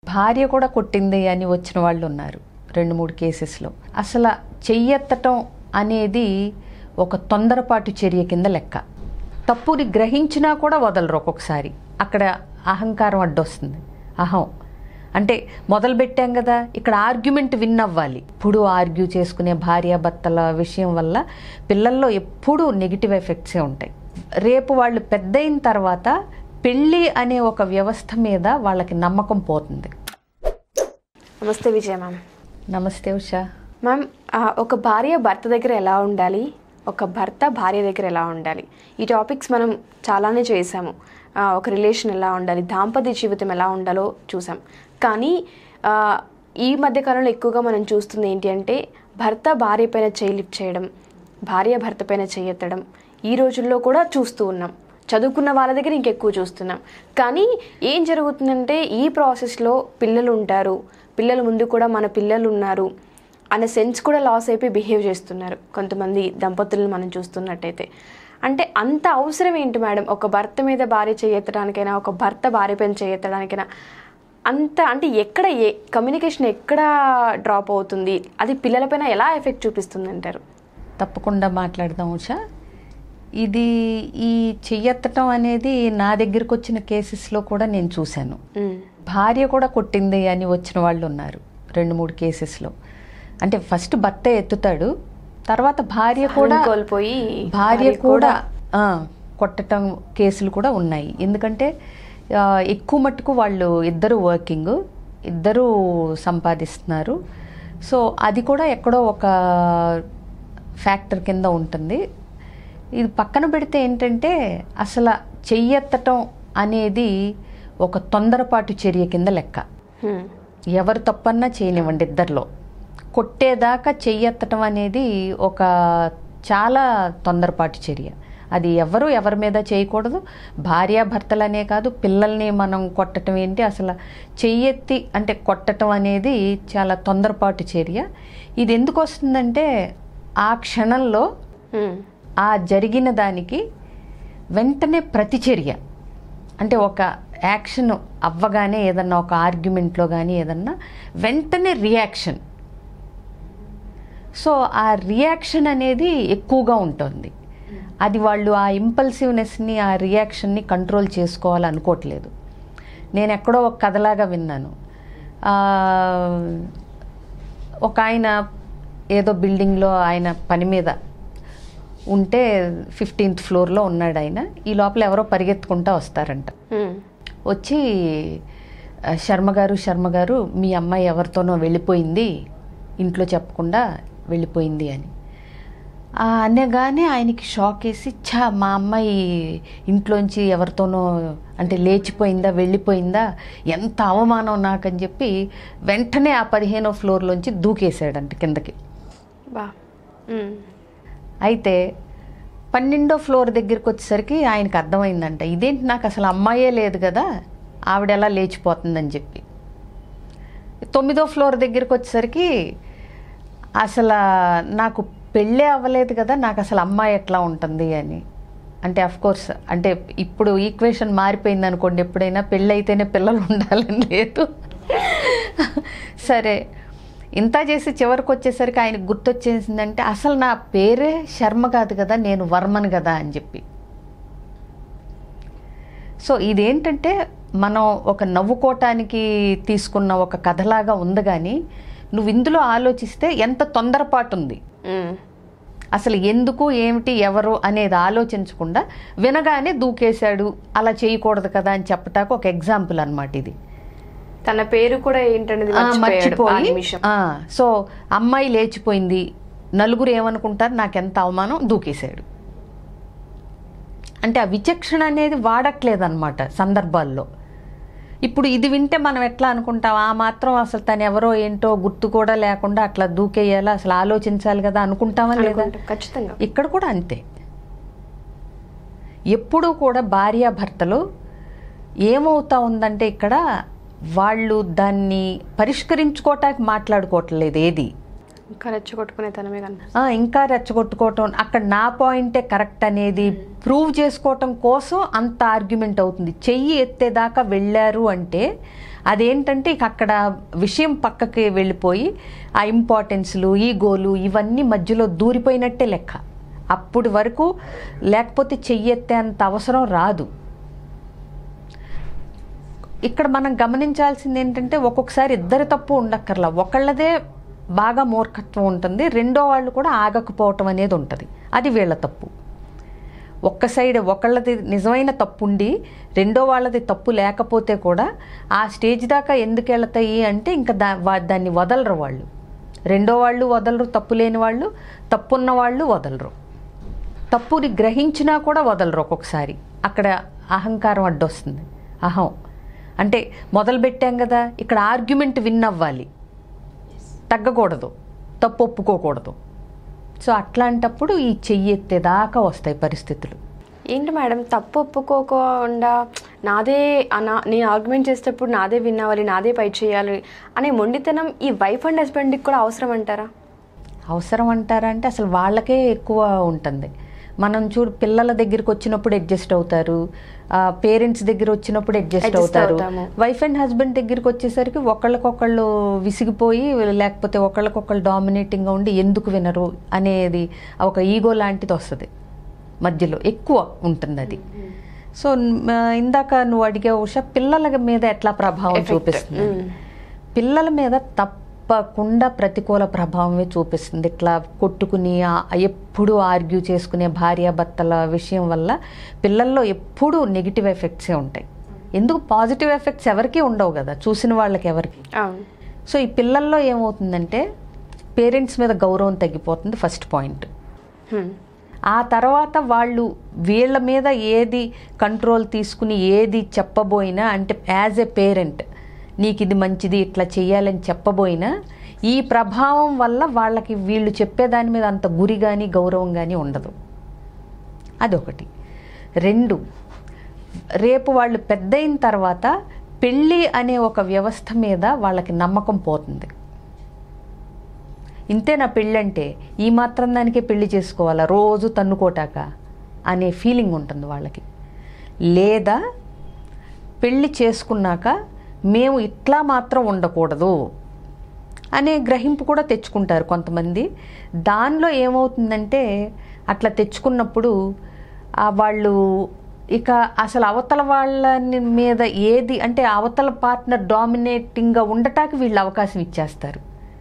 భార్య కూడా కొట్టింది అని వచ్చిన వాళ్ళు ఉన్నారు రెండు మూడు కేసెస్లో అసలు చెయ్యెత్తటం అనేది ఒక తొందరపాటు చర్య కింద లెక్క తప్పుని గ్రహించినా కూడా వదలరు ఒక్కొక్కసారి అక్కడ అహంకారం అడ్డొస్తుంది అహం అంటే మొదలు పెట్టాం కదా ఇక్కడ ఆర్గ్యుమెంట్ విన్ అవ్వాలి ఇప్పుడు ఆర్గ్యూ చేసుకునే భార్యాభర్తల విషయం వల్ల పిల్లల్లో ఎప్పుడూ నెగిటివ్ ఎఫెక్ట్సే ఉంటాయి రేపు వాళ్ళు పెద్ద అయిన తర్వాత పెళ్ళి అనే ఒక వ్యవస్థ మీద వాళ్ళకి నమ్మకం పోతుంది నమస్తే విజయ మ్యామ్ నమస్తే ఉషా మ్యామ్ ఆ, ఒక భార్య భర్త దగ్గర ఎలా ఉండాలి ఒక భర్త భార్య దగ్గర ఎలా ఉండాలి ఈ టాపిక్స్ మనం చాలానే చేసాము ఆ, ఒక రిలేషన్ ఎలా ఉండాలి దాంపత్య జీవితం ఎలా ఉండాలో చూసాం కానీ ఆ, ఈ మధ్య కాలంలో ఎక్కువగా మనం చూస్తుంది ఏంటి అంటే భర్త భార్య పైన చేయి లిఫ్ట్ చేయడం భార్య భర్త పైన చేయెత్తడం ఈ రోజుల్లో కూడా చూస్తూ ఉన్నాం చదువుకున్న వాళ్ళ దగ్గర ఇంకెక్కువ చూస్తున్నాం కానీ ఏం జరుగుతుందంటే ఈ ప్రాసెస్లో పిల్లలు ఉంటారు పిల్లల ముందు కూడా మన పిల్లలు ఉన్నారు అనే సెన్స్ కూడా లాస్ అయిపోయి బిహేవ్ చేస్తున్నారు కొంతమంది దంపతులను మనం చూస్తున్నట్టయితే అంటే అంత అవసరం ఏంటి మేడం ఒక భర్త మీద భార్య చేయెత్తడానికైనా ఒక భర్త భార్య పైన చేయెత్తడానికైనా అంత అంటే ఎక్కడ ఏ కమ్యూనికేషన్ ఎక్కడ డ్రాప్ అవుతుంది అది పిల్లలపైన ఎలా ఎఫెక్ట్ చూపిస్తుంది అంటారు తప్పకుండా మాట్లాడదాం ఉషా ఇది ఈ చెయ్యెత్తటం అనేది నా దగ్గరికి వచ్చిన కేసెస్లో కూడా నేను చూశాను ఉమ్, భార్య కూడా కొట్టింది అని వచ్చిన వాళ్ళు ఉన్నారు రెండు మూడు కేసెస్లో అంటే ఫస్ట్ భర్త ఎత్తుతాడు తర్వాత భార్య కూడా సహనం కోల్పోయి భార్య కూడా ఆ, కొట్టటం కేసులు కూడా ఉన్నాయి ఎందుకంటే ఆ, ఎక్కువ మట్టుకు వాళ్ళు ఇద్దరు వర్కింగ్ ఇద్దరు సంపాదిస్తున్నారు సో అది కూడా ఎక్కడో ఒక ఫ్యాక్టర్ కింద ఉంటుంది ఇది పక్కన పెడితే ఏంటంటే అసలు చెయ్యెత్తటం అనేది ఒక తొందరపాటు చర్య కింద లెక్క ఉమ్, ఎవరు తప్పన్నా చేయనివ్వండి ఇద్దరిలో కొట్టేదాకా చెయ్యెత్తటం అనేది ఒక చాలా తొందరపాటు చర్య అది ఎవరు ఎవరి మీద చేయకూడదు భార్యాభర్తలనే కాదు పిల్లల్ని మనం కొట్టడం ఏంటి అసలు చెయ్యెత్తి అంటే కొట్టడం అనేది చాలా తొందరపాటు చర్య ఇది ఎందుకు వస్తుందంటే ఆ క్షణంలో ఉమ్, ఆ జరిగిన దానికి వెంటనే ప్రతిచర్య అంటే ఒక యాక్షన్ అవ్వగానే ఏదన్నా ఒక ఆర్గ్యుమెంట్లో కానీ ఏదన్నా వెంటనే రియాక్షన్ సో ఆ రియాక్షన్ అనేది ఎక్కువగా ఉంటుంది అది వాళ్ళు ఆ ఇంపల్సివ్నెస్ని ఆ రియాక్షన్ని కంట్రోల్ చేసుకోవాలనుకోవట్లేదు నేను ఎక్కడో ఒక కథలాగా విన్నాను ఆ, ఒక ఆయన ఏదో బిల్డింగ్లో ఆయన పని మీద ఉంటే ఫిఫ్టీన్త్ ఫ్లోర్లో ఉన్నాడు ఆయన ఈ లోపల ఎవరో పరిగెత్తుకుంటా వస్తారంట ఉమ్, వచ్చి "ఆ, శర్మ గారు శర్మ గారు మీ అమ్మాయి ఎవరితోనో వెళ్ళిపోయింది ఇంట్లో చెప్పకుండా వెళ్ళిపోయింది అని ఆ అనగానే ఆయనకి షాక్ వేసి ఛా మా అమ్మాయి ఇంట్లోంచి ఎవరితోనో అంటే లేచిపోయిందా వెళ్ళిపోయిందా ఎంత అవమానం నాకని చెప్పి వెంటనే ఆ పదిహేనో ఫ్లోర్లోంచి దూకేశాడంట కిందకి బా ఉమ్, అయితే పన్నెండో ఫ్లోర్ దగ్గరికి వచ్చేసరికి ఆయనకు అర్థమైందంట ఇదేంటి నాకు అసలు అమ్మాయే లేదు కదా ఆవిడ ఎలా లేచిపోతుందని చెప్పి తొమ్మిదో ఫ్లోర్ దగ్గరికి వచ్చేసరికి అసలు నాకు పెళ్ళే అవ్వలేదు కదా నాకు అసలు అమ్మాయి ఎట్లా ఉంటుంది అని అంటే అఫ్ కోర్స్ అంటే ఇప్పుడు ఈక్వేషన్ మారిపోయింది అనుకోండి ఎప్పుడైనా పెళ్ళి అయితేనే పిల్లలు ఉండాలని లేదు సరే ఇంత చేసి చివరికి వచ్చేసరికి ఆయనకు గుర్తొచ్చేసిందంటే అసలు నా పేరే శర్మ కాదు కదా నేను వర్మన్ కదా అని చెప్పి సో ఇదేంటంటే మనం ఒక నవ్వుకోవటానికి తీసుకున్న ఒక కథలాగా ఉంది కానీ నువ్వు ఇందులో ఆలోచిస్తే ఎంత తొందరపాటు ఉంది ఉమ్, అసలు ఎందుకు ఏమిటి ఎవరు అనేది ఆలోచించకుండా వినగానే దూకేశాడు అలా చేయకూడదు కదా అని చెప్పటానికి ఒక ఎగ్జాంపుల్ అన్నమాట ఇది తన పేరు కూడా ఏంటనేది ఆ, మర్చిపోయాడు ఆ మర్చిపోయి నిమిషం ఆ, సో అమ్మాయి లేచిపోయింది నలుగురు ఏమనుకుంటారు నాకెంత అవమానం దూకేశాడు అంటే ఆ విచక్షణ అనేది వాడట్లేదన్నమాట సందర్భాల్లో ఇప్పుడు ఇది వింటే మనం ఎట్లా అనుకుంటాం ఆ మాత్రం అసలు తను ఎవరో ఏంటో గుర్తు కూడా లేకుండా అట్లా దూకేయాలి అసలు ఆలోచించాలి కదా అనుకుంటామా లేదా అనుకుంటా, ఖచ్చితంగా ఇక్కడ కూడా అంతే ఎప్పుడూ కూడా భార్యాభర్తలు ఏమవుతా ఉందంటే ఇక్కడ వాళ్ళు దాన్ని పరిష్కరించుకోవటానికి మాట్లాడుకోవట్లేదు ఏది ఇంకా రెచ్చగొట్టుకునే తనమే కన్నా ఆ, ఇంకా రెచ్చగొట్టుకోవటం అక్కడ నా పాయింటే కరెక్ట్ అనేది ప్రూవ్ చేసుకోవటం కోసం అంత ఆర్గ్యుమెంట్ అవుతుంది చెయ్యి ఎత్తేదాకా వెళ్ళారు అంటే అదేంటంటే ఇక అక్కడ విషయం పక్కకి వెళ్ళిపోయి ఆ ఇంపార్టెన్స్లు ఈగోలు ఇవన్నీ మధ్యలో దూరిపోయినట్టే లెక్క అప్పటి వరకు లేకపోతే చెయ్యి ఎత్తే అంత అవసరం రాదు ఇక్కడ మనం గమనించాల్సింది ఏంటంటే ఒక్కొక్కసారి ఇద్దరి తప్పు ఉండక్కర్లా ఒకళ్ళదే బాగా మూర్ఖత్వం ఉంటుంది రెండో వాళ్ళు కూడా ఆగకపోవటం అనేది ఉంటుంది అది వీళ్ళ తప్పు ఒక్క సైడ్ ఒకళ్ళది నిజమైన తప్పు ఉండి రెండో వాళ్ళది తప్పు లేకపోతే కూడా ఆ స్టేజ్ దాకా ఎందుకు వెళతాయి అంటే ఇంకా దా వా- దాన్ని వదలరు వాళ్ళు రెండో వాళ్ళు వదలరు తప్పు లేని వాళ్ళు తప్పున్న వాళ్ళు వదలరు తప్పుని గ్రహించినా కూడా వదలరు ఒక్కొక్కసారి అక్కడ అహంకారం అడ్డొస్తుంది అహం అంటే మొదలు పెట్టాం కదా ఇక్కడ ఆర్గ్యుమెంట్ విన్ అవ్వాలి తగ్గకూడదు తప్పు ఒప్పుకోకూడదు సో అట్లాంటప్పుడు ఈ చెయ్యి ఎత్తేదాకా వస్తాయి పరిస్థితులు ఏంటి మేడం తప్పు ఒప్పుకోకుండా నాదే అనా నేను ఆర్గ్యుమెంట్ చేసేటప్పుడు నాదే విన్ అవ్వాలి నాదే పై చేయాలి అనే మొండితనం ఈ వైఫ్ అండ్ హస్బెండ్కి కూడా అవసరం అంటారా అవసరం అంటారా అంటే అసలు వాళ్ళకే ఎక్కువ ఉంటుంది మనం చూడు పిల్లల దగ్గరికి వచ్చినప్పుడు అడ్జస్ట్ అవుతారు పేరెంట్స్ దగ్గర వచ్చినప్పుడు అడ్జస్ట్ Adjust అవుతారు అవుతాము. వైఫ్ అండ్ హస్బెండ్ దగ్గరికి వచ్చేసరికి ఒకళ్ళకొకళ్ళు విసిగిపోయి లేకపోతే ఒకళ్ళకొకళ్ళు డామినేటింగ్గా ఉండి ఎందుకు వినరు అనేది ఒక ఈగో లాంటిది వస్తుంది మధ్యలో ఎక్కువ ఉంటుంది అది సో మ, ఇందాక నువ్వు అడిగే ఉష పిల్లల మీద ఎట్లా ప్రభావం Effect. చూపిస్తుంది మ్మ్. పిల్లల మీద తప్పకుండా ప్రతికూల ప్రభావమే చూపిస్తుంది ఇట్లా కొట్టుకుని ఆ- ఎప్పుడూ ఆర్గ్యూ చేసుకునే భార్యాభర్తల విషయం వల్ల పిల్లల్లో ఎప్పుడూ నెగిటివ్ ఎఫెక్ట్సే ఉంటాయి ఎందుకు పాజిటివ్ ఎఫెక్ట్స్ ఎవరికీ ఉండవు కదా చూసిన వాళ్ళకి ఎవరికి అవును సో ఈ పిల్లల్లో ఏమవుతుందంటే పేరెంట్స్ మీద గౌరవం తగ్గిపోతుంది ఫస్ట్ పాయింట్ హ్మ్. ఆ తర్వాత వాళ్ళు వీళ్ళ మీద ఏది కంట్రోల్ తీసుకుని ఏది చెప్పబోయినా అంటే యాజ్ ఎ పేరెంట్ నీకు ఇది మంచిది ఇట్లా చెయ్యాలని చెప్పబోయినా ఈ ప్రభావం వల్ల వాళ్ళకి వీళ్ళు చెప్పేదాని మీద అంత గురి కానీ గౌరవం కానీ ఉండదు అదొకటి రెండు రేపు వాళ్ళు పెద్దయిన తర్వాత పెళ్ళి అనే ఒక వ్యవస్థ మీద వాళ్ళకి నమ్మకం పోతుంది ఇంతే నా పెళ్ళంటే ఈ మాత్రం దానికే పెళ్లి చేసుకోవాలా రోజు తన్నుకోటాక అనే ఫీలింగ్ ఉంటుంది వాళ్ళకి లేదా పెళ్లి చేసుకున్నాక మేము ఇట్లా మాత్రం ఉండకూడదు అనే గ్రహింపు కూడా తెచ్చుకుంటారు కొంతమంది దానిలో ఏమవుతుందంటే అట్లా తెచ్చుకున్నప్పుడు ఆ వాళ్ళు ఇక అసలు అవతల వాళ్ళ మీద ఏది అంటే అవతల పార్ట్నర్ డామినేటింగ్గా ఉండటానికి వీళ్ళు అవకాశం ఇచ్చేస్తారు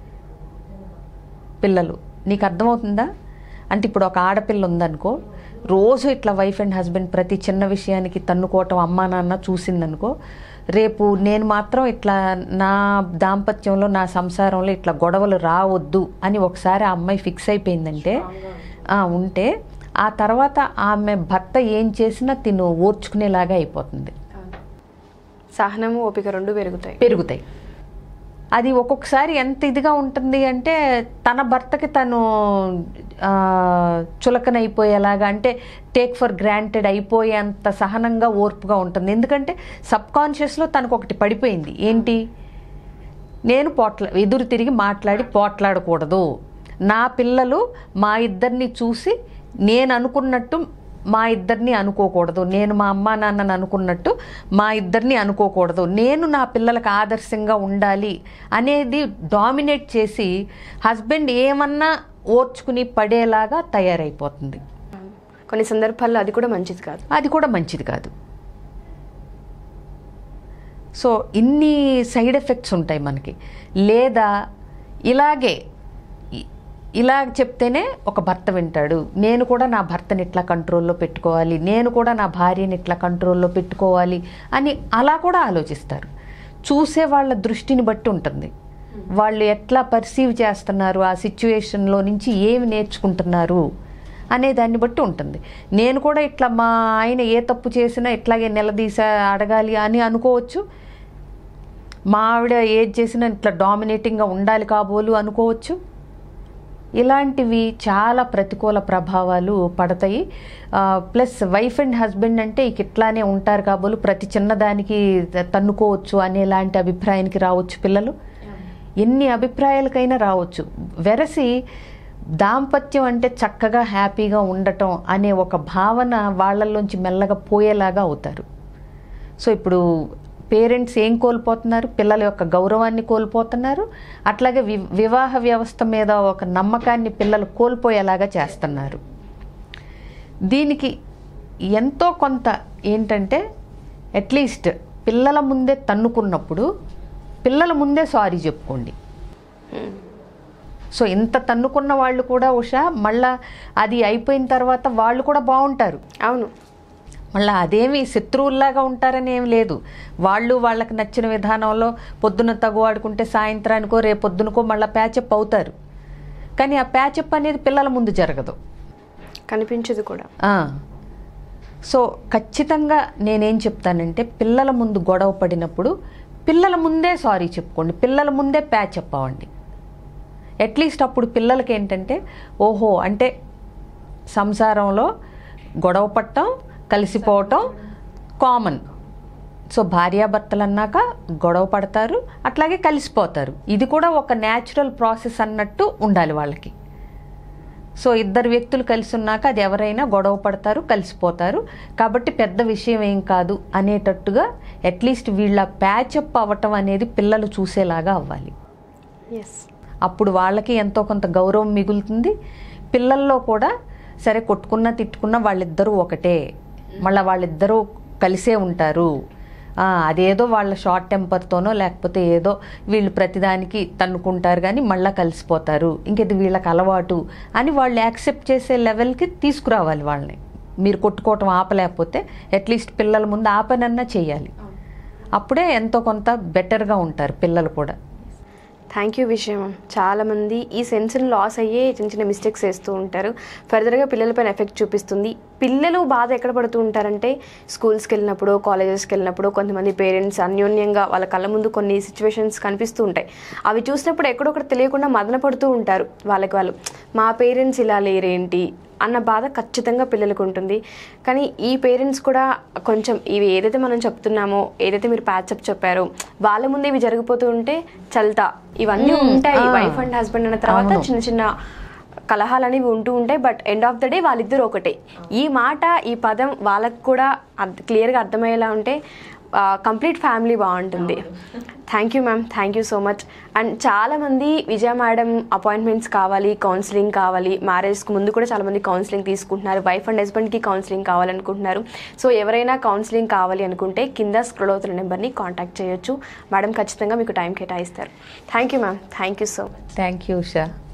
పిల్లలు నీకు అర్థమవుతుందా అంటే ఇప్పుడు ఒక ఆడపిల్ల ఉందనుకో రోజు ఇట్లా వైఫ్ అండ్ హస్బెండ్ ప్రతి చిన్న విషయానికి తన్నుకోవటం అమ్మా నాన్న చూసిందనుకో రేపు నేను మాత్రం ఇట్లా నా దాంపత్యంలో నా సంసారంలో ఇట్లా గొడవలు రావద్దు అని ఒకసారి ఆ అమ్మాయి ఫిక్స్ అయిపోయిందంటే ఆ, ఉంటే ఆ తర్వాత ఆమె భర్త ఏం చేసినా తిను ఓర్చుకునేలాగా అయిపోతుంది సహనము ఓపిక రెండు పెరుగుతాయి పెరుగుతాయి అది ఒక్కొక్కసారి ఎంత ఇదిగా ఉంటుంది అంటే తన భర్తకి తను ఆ, చులకనైపోయేలాగా అంటే టేక్ ఫర్ గ్రాంటెడ్ అయిపోయేంత సహనంగా ఓర్పుగా ఉంటుంది ఎందుకంటే సబ్ కాన్షియస్లో తనకు ఒకటి పడిపోయింది ఏంటి నేను పోట్ల ఎదురు తిరిగి మాట్లాడి పోట్లాడకూడదు నా పిల్లలు మా ఇద్దరిని చూసి నేను అనుకున్నట్టు మా ఇద్దరిని అనుకోకూడదు నేను మా అమ్మా నాన్నని అనుకున్నట్టు మా ఇద్దరిని అనుకోకూడదు నేను నా పిల్లలకు ఆదర్శంగా ఉండాలి అనేది డామినేట్ చేసి హస్బెండ్ ఏమన్నా ఓర్చుకుని పడేలాగా తయారైపోతుంది కొన్ని సందర్భాల్లో అది కూడా మంచిది కాదు అది కూడా మంచిది కాదు సో ఇన్ని సైడ్ ఎఫెక్ట్స్ ఉంటాయి మనకి లేదా ఇలాగే ఇ- ఇలా చెప్తేనే ఒక భర్త వింటాడు నేను కూడా నా భర్తని ఇట్లా కంట్రోల్లో పెట్టుకోవాలి నేను కూడా నా భార్యని ఇట్లా కంట్రోల్లో పెట్టుకోవాలి అని అలా కూడా ఆలోచిస్తారు చూసే వాళ్ళ దృష్టిని బట్టి ఉంటుంది వాళ్ళు ఎట్లా పర్సీవ్ చేస్తున్నారు ఆ సిచ్యువేషన్లో నుంచి ఏమి నేర్చుకుంటున్నారు అనే దాన్ని బట్టి ఉంటుంది నేను కూడా ఇట్లా మా ఆయన ఏ తప్పు చేసినా ఇట్లాగే నిలదీసా అడగాలి అని అనుకోవచ్చు మా ఆవిడ ఏది చేసినా ఇట్లా డామినేటింగ్గా ఉండాలి కాబోలు అనుకోవచ్చు ఇలాంటివి చాలా ప్రతికూల ప్రభావాలు పడతాయి ప్లస్ వైఫ్ అండ్ హస్బెండ్ అంటే ఇక ఇట్లానే ఉంటారు కాబోలు ప్రతి చిన్నదానికి తన్నుకోవచ్చు అనేలాంటి అభిప్రాయానికి రావచ్చు పిల్లలు ఎన్ని అభిప్రాయాలకైనా రావచ్చు వెరసి దాంపత్యం అంటే చక్కగా హ్యాపీగా ఉండటం అనే ఒక భావన వాళ్ళల్లోంచి మెల్లగా పోయేలాగా అవుతారు సో ఇప్పుడు పేరెంట్స్ ఏం కోల్పోతున్నారు పిల్లల యొక్క గౌరవాన్ని కోల్పోతున్నారు అట్లాగే వి వివాహ వ్యవస్థ మీద ఒక నమ్మకాన్ని పిల్లలు కోల్పోయేలాగా చేస్తున్నారు దీనికి ఎంతో కొంత ఏంటంటే అట్లీస్ట్ పిల్లల ముందే తన్నుకున్నప్పుడు పిల్లల ముందే సారీ చెప్పుకోండి సో ఇంత తన్నుకున్న వాళ్ళు కూడా ఉషా మళ్ళా అది అయిపోయిన తర్వాత వాళ్ళు కూడా బాగుంటారు అవును మళ్ళీ అదేమి శత్రువుల్లాగా ఉంటారని ఏం లేదు వాళ్ళు వాళ్ళకి నచ్చిన విధానంలో పొద్దున తగు ఆడుకుంటే సాయంత్రానికో రేపొద్దునకో మళ్ళీ ప్యాచప్ అవుతారు కానీ ఆ ప్యాచప్ అనేది పిల్లల ముందు జరగదు కనిపించదు కూడా ఆ. సో ఖచ్చితంగా నేనేం చెప్తానంటే పిల్లల ముందు గొడవ పడినప్పుడు పిల్లల ముందే సారీ చెప్పుకోండి పిల్లల ముందే ప్యాచప్ అవ్వండి అట్లీస్ట్ అప్పుడు పిల్లలకి ఏంటంటే ఓహో అంటే సంసారంలో గొడవ పట్టడం కలిసిపోవటం కామన్ సో భార్యాభర్తలు అన్నాక గొడవ పడతారు అట్లాగే కలిసిపోతారు ఇది కూడా ఒక న్యాచురల్ ప్రాసెస్ అన్నట్టు ఉండాలి వాళ్ళకి సో ఇద్దరు వ్యక్తులు కలిసి ఉన్నాక అది ఎవరైనా గొడవ పడతారు కలిసిపోతారు కాబట్టి పెద్ద విషయం ఏం కాదు అనేటట్టుగా అట్లీస్ట్ వీళ్ళ ప్యాచప్ అవ్వటం అనేది పిల్లలు చూసేలాగా అవ్వాలి ఎస్ అప్పుడు వాళ్ళకి ఎంతో కొంత గౌరవం మిగులుతుంది పిల్లల్లో కూడా సరే కొట్టుకున్నా తిట్టుకున్నా వాళ్ళిద్దరూ ఒకటే మళ్ళీ వాళ్ళిద్దరూ కలిసే ఉంటారు ఆ, అదేదో వాళ్ళ షార్ట్ టెంపర్తోనో లేకపోతే ఏదో వీళ్ళు ప్రతిదానికి తన్నుకుంటారు కానీ మళ్ళీ కలిసిపోతారు ఇంకేది వీళ్ళకి అలవాటు అని వాళ్ళు యాక్సెప్ట్ చేసే లెవెల్కి తీసుకురావాలి వాళ్ళని మీరు కొట్టుకోవటం ఆపలేకపోతే అట్లీస్ట్ పిల్లల ముందు ఆపనన్నా చేయాలి అప్పుడే ఎంతో కొంత బెటర్గా ఉంటారు పిల్లలు కూడా థ్యాంక్ యూ విషయం చాలామంది ఈ సెన్స్ని లాస్ అయ్యే చిన్న చిన్న మిస్టేక్స్ చేస్తూ ఉంటారు ఫర్దర్గా పిల్లలపైన ఎఫెక్ట్ చూపిస్తుంది పిల్లలు బాధ ఎక్కడ పడుతూ ఉంటారంటే స్కూల్స్కి వెళ్ళినప్పుడు కాలేజెస్కి వెళ్ళినప్పుడు కొంతమంది పేరెంట్స్ అన్యోన్యంగా వాళ్ళ కళ్ళ ముందు కొన్ని సిచ్యువేషన్స్ కనిపిస్తూ ఉంటాయి అవి చూసినప్పుడు ఎక్కడొక్కడ తెలియకుండా మదన పడుతూ ఉంటారు వాళ్ళకి వాళ్ళు మా పేరెంట్స్ ఇలా లేరేంటి అన్న బాధ ఖచ్చితంగా పిల్లలకు ఉంటుంది కానీ ఈ పేరెంట్స్ కూడా కొంచెం ఇవి ఏదైతే మనం చెప్తున్నామో ఏదైతే మీరు ప్యాచప్ చెప్పారో వాళ్ళ ముందే ఇవి జరిగిపోతూ ఉంటే చల్తా ఇవన్నీ ఉంటాయి ఆ. వైఫ్ అండ్ హస్బెండ్ అన్న తర్వాత అవును. చిన్న చిన్న కలహాలు అనేవి ఉంటూ ఉంటాయి but end of the day వాళ్ళిద్దరు ఒకటే ఈ మాట ఈ పదం వాళ్ళకు కూడా క్లియర్గా అర్థమయ్యేలా ఉంటే కంప్లీట్ ఫ్యామిలీ బాగుంటుంది thank you ma'am thank you so much and చాలామంది విజయ మేడం అపాయింట్మెంట్స్ కావాలి కౌన్సిలింగ్ కావాలి మ్యారేజ్కి ముందు కూడా చాలామంది కౌన్సిలింగ్ తీసుకుంటున్నారు వైఫ్ అండ్ హస్బెండ్కి కౌన్సిలింగ్ కావాలనుకుంటున్నారు సో ఎవరైనా కౌన్సిలింగ్ కావాలి అనుకుంటే కింద స్క్రోల్ అవుతున్న నెంబర్ని కాంటాక్ట్ చేయొచ్చు మేడం ఖచ్చితంగా మీకు టైం కేటాయిస్తారు thank you ma'am thank you so much thank you Usha